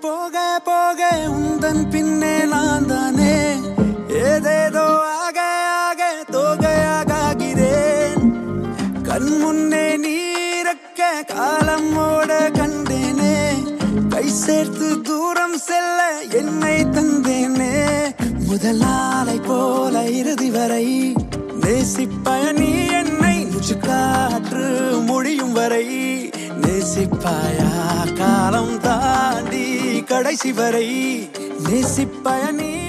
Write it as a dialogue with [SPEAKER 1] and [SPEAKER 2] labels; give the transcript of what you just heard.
[SPEAKER 1] போக போக உந்தன் பின்னே நான் தானே ஏதேதோ ஆக ஆக தோகையாகிறேன் கண் முன்னே நீரக்க காலம் ஓட கண்டேனே கை சேர்த்து தூரம் செல்ல என்னை தந்தேனே முதல் நாளை போல இறுதி வரை நேசிப்பாய நீ என்னை முச்சு காற்று முடியும் வரை நேசிப்பாயா காலம் தாண்டி கடைசி வரை நேசிப்பாய நீ